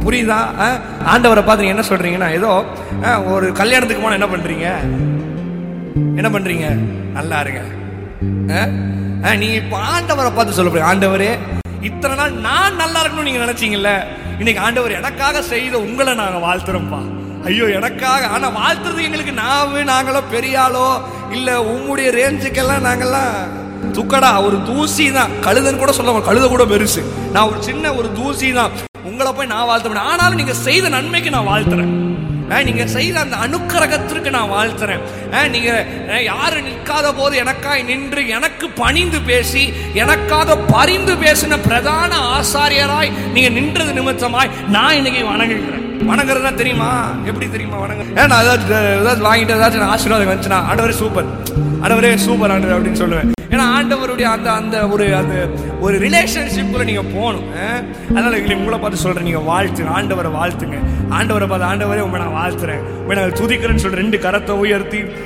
புரியுதா ஆ? ஆண்டவரை பார்த்து நீங்க என்ன சொல்றீங்கன்னா ஏதோ ஆ, ஒரு கல்யாணத்துக்கு போனா என்ன பண்றீங்க என்ன பண்றீங்க நல்லா இருங்க ஆ? ஆ, நீ இப்ப ஆண்டவரை பார்த்து சொல்ல போறீங்க ஆண்டவரே இத்தனை நாள் நான் நல்லா இருக்கணும்னு நீங்க நினைச்சீங்கல்ல இன்னைக்கு ஆண்டவர் எனக்காக செய்த உங்களை நாங்க வாழ்த்துறோம்ப்பா ஐயோ எனக்காக ஆனா வாழ்த்துறது எங்களுக்கு நாவு நாங்களும் பெரிய ஆளோ இல்ல உம்முடைய ரேஞ்சுக்கெல்லாம் நாங்கெல்லாம் துக்கடா ஒரு தூசி தான் கழுதன் கூட சொல்ல கழுத கூட பெருசு நான் ஒரு சின்ன ஒரு தூசி தான் உங்களை போய் நான் வாழ்த்த முடியும் ஆனாலும் நீங்க செய்த நன்மைக்கு நான் வாழ்த்துறேன் ஆ, நீங்க செய்த அந்த அனுக்கிரகத்திற்கு நான் வாழ்த்துறேன் ஆ, நீங்க ஆ, யாரு நிற்காத போது எனக்காய் நின்று எனக்கு பணிந்து பேசி எனக்காக பரிந்து பேசின பிரதான ஆசாரியராய் நீங்க நின்றது நிமித்தமாய் நான் இன்னைக்கு வணங்குகிறேன் வணங்குறதா தெரியுமா எப்படி தெரியுமா வணங்க ஏன் நான் ஏதாச்சும் ஏதாச்சும் வாங்கிட்டு ஏதாச்சும் நான் ஆசீர்வாதம் வந்துச்சுன்னா ஆண்டவரே சூப்பர் ஆண்டவரே சூப்பர் ஆண்டவர் அப்படின்னு சொல்லுவேன் ஏன்னா ஆண்டவருடைய அந்த அந்த ஒரு அந்த ஒரு ரிலேஷன்ஷிப்ல நீங்க போகணும் ஆ? அதனால எங்களை உங்களை பார்த்து சொல்றேன் நீங்க வாழ்த்து ஆண்டவரை வாழ்த்துங்க ஆண்டவரை பார்த்து ஆண்டவரே உங்களை நான் வாழ்த்துறேன் உங்களை நான் துதிக்கிறேன்னு சொல்ற ரெண்டு கரத்தை உயர்த்தி